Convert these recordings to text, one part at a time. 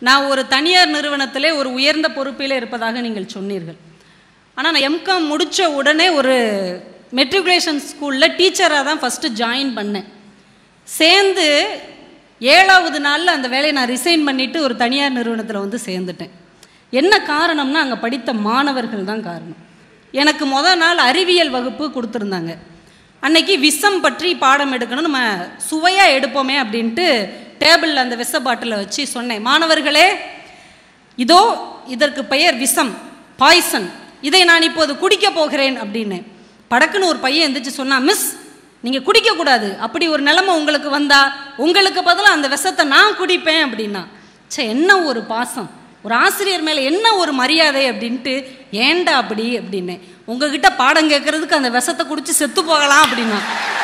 நான் ஒரு தனியார் நிறுவனத்திலே ஒரு உயர்ந்த பொறுப்பிலே இருப்பதாக நீங்கள் சொன்னீர்கள் ஆனால் நான் எம்காம் முடித்த உடனே ஒரு மெட்ரிகுலேஷன் ஸ்கூலில் டீச்சராக தான் ஃபஸ்ட்டு ஜாயின் பண்ணேன் சேர்ந்து ஏழாவது நாளில் அந்த வேலையை நான் ரிசைன் பண்ணிவிட்டு ஒரு தனியார் நிறுவனத்தில் வந்து சேர்ந்துட்டேன் என்ன காரணம்னா அங்கே படித்த மாணவர்கள் தான் காரணம் எனக்கு முத நாள் அறிவியல் வகுப்பு கொடுத்துருந்தாங்க அன்னைக்கு விஷம் பற்றி பாடம் எடுக்கணும் நம்ம சுவையாக எடுப்போமே அப்படின்ட்டு டேபிளில் அந்த விஷ பாட்டிலை வச்சு சொன்னேன் மாணவர்களே இதோ இதற்கு பெயர் விஷம் பாய்சன் இதை நான் இப்போது குடிக்க போகிறேன் அப்படின்னு படக்குன்னு ஒரு பையன் எந்திரிச்சு சொன்னா மிஸ் நீங்கள் குடிக்கக்கூடாது அப்படி ஒரு நிலைமை உங்களுக்கு வந்தா உங்களுக்கு பதிலாக அந்த விஷத்தை நான் குடிப்பேன் அப்படின்னா ச்சே என்ன ஒரு பாசம் ஒரு ஆசிரியர் மேலே என்ன ஒரு மரியாதை அப்படின்ட்டு ஏன்டா அப்படி அப்படின்னு உங்ககிட்ட பாடம் கேட்கறதுக்கு அந்த விஷத்தை குடிச்சு செத்து போகலாம் அப்படின்னா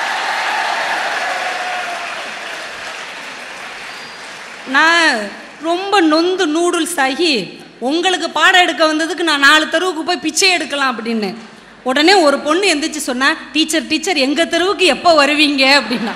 நான் ரொம்ப நொந்து நூடுல்ஸ் ஆகி உங்களுக்கு பாடம் எடுக்க வந்ததுக்கு நான் நாலு தெருவுக்கு போய் பிச்சை எடுக்கலாம் அப்படின்னு உடனே ஒரு பொண்ணு எந்திரிச்சு சொன்னா டீச்சர் டீச்சர் எங்க தெருவுக்கு எப்போ வருவீங்க அப்படின்னா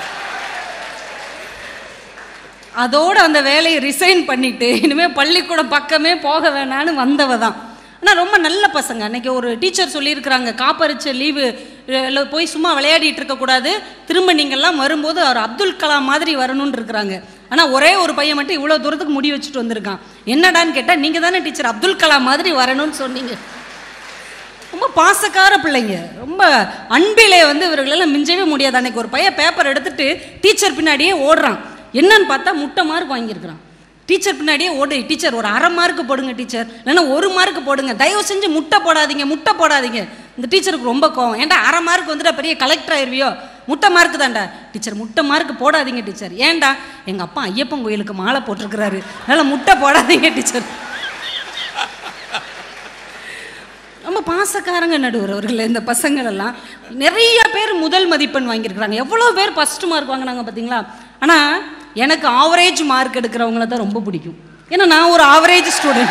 அதோட அந்த வேலையை ரிசைன் பண்ணிட்டு இனிமேல் பள்ளிக்கூடம் பக்கமே போக வேணான்னு வந்தவ தான் ஆனால் ரொம்ப நல்ல பசங்க அன்னைக்கு ஒரு டீச்சர் சொல்லியிருக்கிறாங்க காப்பரிச்ச லீவு போய் சும்மா விளையாடிட்டு இருக்கக்கூடாது திரும்ப நீங்கள்லாம் வரும்போது அவர் அப்துல் கலாம் மாதிரி வரணும்னு இருக்கிறாங்க ஆனால் ஒரே ஒரு பையன் மட்டும் இவ்வளோ தூரத்துக்கு முடி வச்சுட்டு வந்திருக்கான் என்னடான்னு கேட்டால் நீங்கள் தானே டீச்சர் அப்துல் கலாம் மாதிரி வரணும்னு சொன்னீங்க ரொம்ப பாசக்கார பிள்ளைங்க ரொம்ப அன்பிலே வந்து இவர்களெல்லாம் மிஞ்சவே முடியாது அன்னைக்கு ஒரு பையன் பேப்பர் எடுத்துட்டு டீச்சர் பின்னாடியே ஓடுறான் என்னன்னு பார்த்தா முட்டை மார்க் வாங்கியிருக்கிறான் டீச்சர் பின்னாடியே ஓடு டீச்சர் ஒரு அரை மார்க் போடுங்க டீச்சர் இல்லைன்னா ஒரு மார்க் போடுங்க தயவு செஞ்சு முட்டை போடாதீங்க முட்டை போடாதீங்க இந்த டீச்சருக்கு ரொம்ப கோவம் ஏன்டா அரை மார்க் வந்துட்டா பெரிய கலெக்டர் ஆயிருவியோ முட்டை மார்க் தான்டா டீச்சர் முட்டை மார்க் போடாதீங்க டீச்சர் ஏன்டா எங்கள் அப்பா ஐயப்பன் கோயிலுக்கு மாலை போட்டிருக்கிறாரு அதனால் முட்டை போடாதீங்க டீச்சர் ரொம்ப பாசக்காரங்க நடுவர் அவர்கள் இந்த பசங்கள் எல்லாம் நிறைய பேர் முதல் மதிப்பெண் வாங்கியிருக்கிறாங்க எவ்வளோ பேர் ஃபர்ஸ்ட் மார்க் வாங்கினாங்க பார்த்தீங்களா ஆனால் எனக்கு ஆவரேஜ் மார்க் எடுக்கிறவங்கள தான் ரொம்ப பிடிக்கும் ஏன்னா நான் ஒரு ஆவரேஜ் ஸ்டூடெண்ட்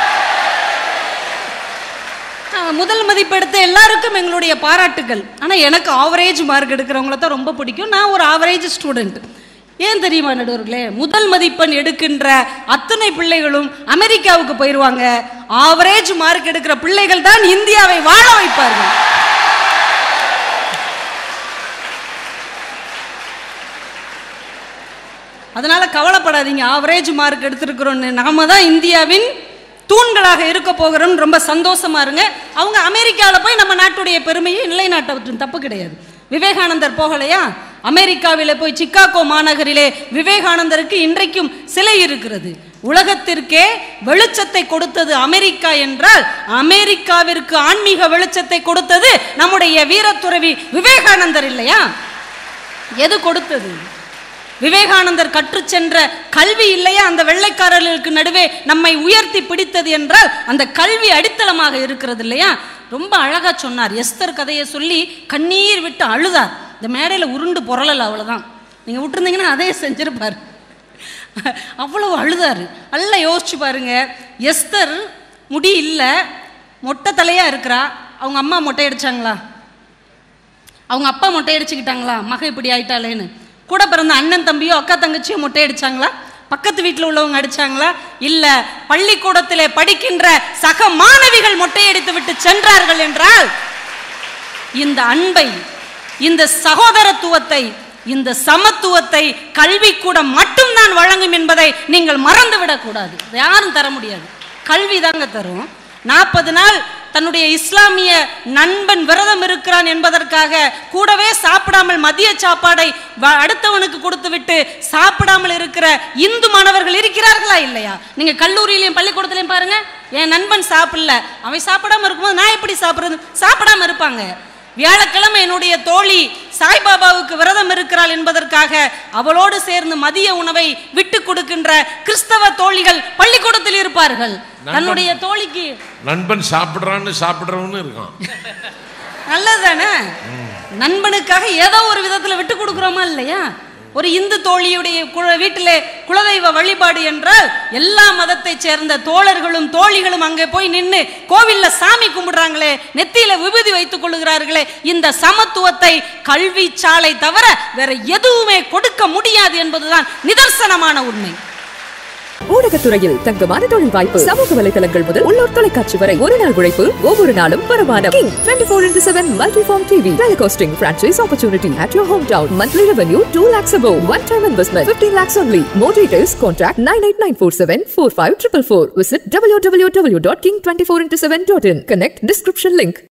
முதல் மதிப்பு எடுத்த எல்லாருக்கும் எங்களுடைய பாராட்டுகள் ஆனால் எனக்கு ஆவரேஜ் மார்க் எடுக்கிறவங்கள தான் ரொம்ப பிடிக்கும் நான் ஒரு ஆவரேஜ் ஸ்டூடெண்ட் ஏன் தெரியுமா நடுவர்களே முதல் மதிப்பெண் எடுக்கின்ற அத்தனை பிள்ளைகளும் அமெரிக்காவுக்கு போயிடுவாங்க ஆவரேஜ் மார்க் எடுக்கிற பிள்ளைகள் தான் இந்தியாவை வாழ வைப்பார்கள் அதனால கவலைப்படாதீங்க ஆவரேஜ் மார்க் எடுத்திருக்கிறோன்னு நாம தான் இந்தியாவின் தூண்களாக இருக்க போகிறோம் ரொம்ப சந்தோஷமா இருங்க அவங்க அமெரிக்காவில் போய் நம்ம நாட்டுடைய பெருமையை நிலைநாட்ட தப்பு கிடையாது விவேகானந்தர் போகலையா அமெரிக்காவில் போய் சிக்காகோ மாநகரிலே விவேகானந்தருக்கு இன்றைக்கும் சிலை இருக்கிறது உலகத்திற்கே வெளிச்சத்தை கொடுத்தது அமெரிக்கா என்றால் அமெரிக்காவிற்கு ஆன்மீக வெளிச்சத்தை கொடுத்தது நம்முடைய வீரத்துறவி விவேகானந்தர் இல்லையா எது கொடுத்தது விவேகானந்தர் கற்றுச் சென்ற கல்வி இல்லையா அந்த வெள்ளைக்காரர்களுக்கு நடுவே நம்மை உயர்த்தி பிடித்தது என்றால் அந்த கல்வி அடித்தளமாக இருக்கிறது இல்லையா ரொம்ப அழகா சொன்னார் எஸ்தர் கதையை சொல்லி கண்ணீர் விட்டு அழுதார் இந்த மேடையில் உருண்டு புரளல அவ்வளோதான் நீங்க விட்டுருந்தீங்கன்னா அதே செஞ்சிருப்பார் அவ்வளவு அழுதாரு நல்லா யோசிச்சு பாருங்க எஸ்தர் முடி இல்லை மொட்டை தலையா இருக்கிறா அவங்க அம்மா மொட்டை அடிச்சாங்களா அவங்க அப்பா மொட்டை அடிச்சுக்கிட்டாங்களா மக இப்படி ஆயிட்டாளேன்னு கூட பிறந்த அண்ணன் தம்பியோ அக்கா தங்கச்சியோ மொட்டை அடிச்சாங்களா பக்கத்து வீட்டில் உள்ளவங்க அடிச்சாங்களா இல்ல பள்ளிக்கூடத்திலே படிக்கின்ற சக மாணவிகள் மொட்டையடித்து விட்டு சென்றார்கள் என்றால் இந்த அன்பை இந்த சகோதரத்துவத்தை இந்த சமத்துவத்தை கல்விக்கூடம் மட்டும்தான் வழங்கும் என்பதை நீங்கள் மறந்துவிடக் கூடாது யாரும் தர முடியாது கல்வி தாங்க தரும் நாற்பது நாள் தன்னுடைய இஸ்லாமிய நண்பன் விரதம் இருக்கிறான் என்பதற்காக கூடவே சாப்பிடாமல் மதிய சாப்பாடை வ- அடுத்தவனுக்கு கொடுத்து விட்டு சாப்பிடாமல் இருக்கிற இந்து மாணவர்கள் இருக்கிறார்களா இல்லையா நீங்க கல்லூரியிலையும் பள்ளிக்கூடத்திலையும் பாருங்க என் நண்பன் சாப்பிடல அவன் சாப்பிடாம இருக்கும்போது நான் எப்படி சாப்பிடுறது சாப்பிடாம இருப்பாங்க வியாழக்கிழமை என்னுடைய தோழி சாய்பாபாவுக்கு விரதம் இருக்கிறாள் என்பதற்காக அவளோடு சேர்ந்து மதிய உணவை விட்டு கொடுக்கின்ற கிறிஸ்தவ தோழிகள் பள்ளிக்கூடத்தில் இருப்பார்கள் தன்னுடைய தோழிக்கு நண்பன் சாப்பிட்றான்னு சாப்பிட்றவனு இருக்கான் நல்லதுதானே நண்பனுக்காக ஏதோ ஒரு விதத்துல விட்டு கொடுக்குறோமா இல்லையா ஒரு இந்து தோழியுடைய குல- வீட்டிலே குலதெய்வ வழிபாடு என்றால் எல்லா மதத்தைச் சேர்ந்த தோழர்களும் தோழிகளும் அங்கே போய் நின்று கோவில்ல சாமி கும்பிடுறாங்களே நெத்தியில விபூதி வைத்துக் கொள்ளுகிறார்களே இந்த சமத்துவத்தை கல்வி சாலை தவிர வேற எதுவுமே கொடுக்க முடியாது என்பதுதான் நிதர்சனமான உண்மை ஊடகத்துறையில் தங்கமான தொழில் வாய்ப்பு சமூக வலைதளங்கள் முதல் உள்ளூர் தொலைக்காட்சி வரை ஒரு நாள் உழைப்பு ஒவ்வொரு நாளும் வருமானம் king twenty four into seven multi form TV telecasting franchise opportunity at your hometown monthly revenue 2 lakhs above one time investment 15 lakhs only more details contact 98947 45444 visit www.king24into7.in connect description link